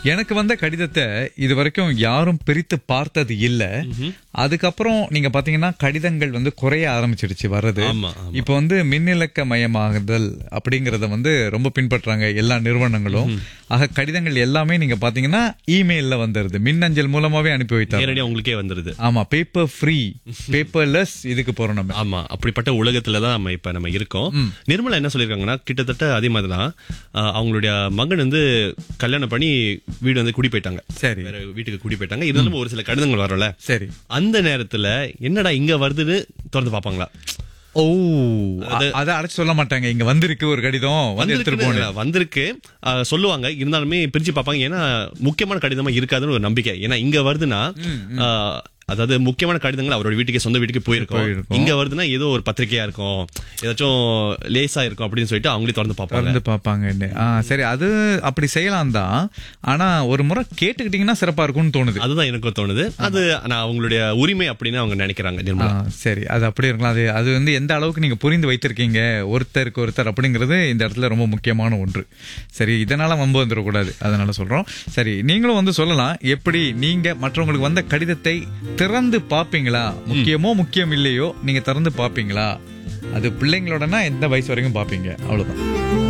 எனக்கு வந்த கடிதத்தை இது வரைக்கும் யாரும் பிரித்து பார்த்தது இல்ல அதுக்கப்புறம் நீங்க பாத்தீங்கன்னா கடிதங்கள் வந்து குறைய ஆரம்பிச்சிடுச்சு வர்றது ஆமா, ஆமா. இப்போ வந்து மின்னிலக்க மயமாகுதல் அப்படிங்கறத வந்து ரொம்ப பின்பற்றாங்க எல்லா நிறுவனங்களும் ஆக கடிதங்கள் எல்லாமே நீங்க பாத்தீங்கன்னா இமெயில்ல வந்துருது மின்னஞ்சல் மூலமாவே அனுப்பி வைத்தாங்க நேரடியா உங்களுக்கே வந்துருது ஆமா பேப்பர் ஃப்ரீ பேப்பர்லெஸ் இதுக்கு போறோம் நம்ம ஆமா அப்படிப்பட்ட உலகத்துல தான் நம்ம இப்ப நம்ம இருக்கோம் நிர்மலா என்ன சொல்லிருக்காங்கன்னா கிட்டத்தட்ட அதே மாதிரி தான் ஆஹ், அவங்களுடைய மகன் வந்து கல்யாணம் பண்ணி வீடு வந்து குடி போயிட்டாங்க சரி வேற வீட்டுக்கு குடி போயிட்டாங்க இருந்தாலும் ஒரு சில கடிதங்கள் வரல சரி அந்த நேரத்துல என்னடா இங்க வருதுன்னு திறந்து பாப்பாங்களா ஓ அ- அத அடைச்சு சொல்ல மாட்டாங்க இங்க வந்திருக்கு ஒரு கடிதம் வந்து எடுத்துட்டு போனேன் வந்திருக்கு வந்திருக்கு ஆஹ், சொல்லுவாங்க இருந்தாலுமே பிரிச்சு பார்ப்பாங்க ஏன்னா முக்கியமான கடிதமா இருக்காதுன்னு ஒரு நம்பிக்கை ஏன்னா இங்க வருதுன்னா ஆஹ், அதாவது முக்கியமான கடிதங்கள் அவரோட வீட்டுக்கு சொந்த வீட்டுக்கு போயிருக்கோம் போயிருக்கும். இங்க வருதுன்னா ஏதோ ஒரு பத்திரிக்கையா இருக்கும் ஏதாச்சும் லேசா இருக்கும் அப்படின்னு சொல்லிட்டு அவங்களே திறந்து பார்ப்பாங்க திறந்து பார்ப்பாங்கன்னு ஆ சரி அது அப்படி செய்யலாம் தான் ஆனா ஒரு முறை கேட்டுக்கிட்டீங்கன்னா சிறப்பா இருக்கும்னு தோணுது அதுதான் எனக்கும் தோணுது அது நான் அவங்களுடைய உரிமை அப்படின்னு அவங்க நினைக்கிறாங்க ஆ, நிர்மலா சரி அது அப்படி இருக்கலாம் அது அது வந்து எந்த அளவுக்கு நீங்க புரிந்து வைத்திருக்கீங்க ஒருத்தருக்கு ஒருத்தர் அப்படிங்கிறது இந்த இடத்துல ரொம்ப முக்கியமான ஒன்று சரி இதனால வம்பு வந்துடக்கூடாது அதனால சொல்றோம் சரி நீங்களும் வந்து சொல்லலாம் எப்படி நீங்க மற்றவங்களுக்கு வந்த கடிதத்தை திறந்து பார்ப்பீங்களா முக்கியமோ முக்கியம் இல்லையோ நீங்க திறந்து பார்ப்பீங்களா அது பிள்ளைங்களோடனா எந்த வயசு வரைக்கும் பார்ப்பீங்க அவ்வளவுதான்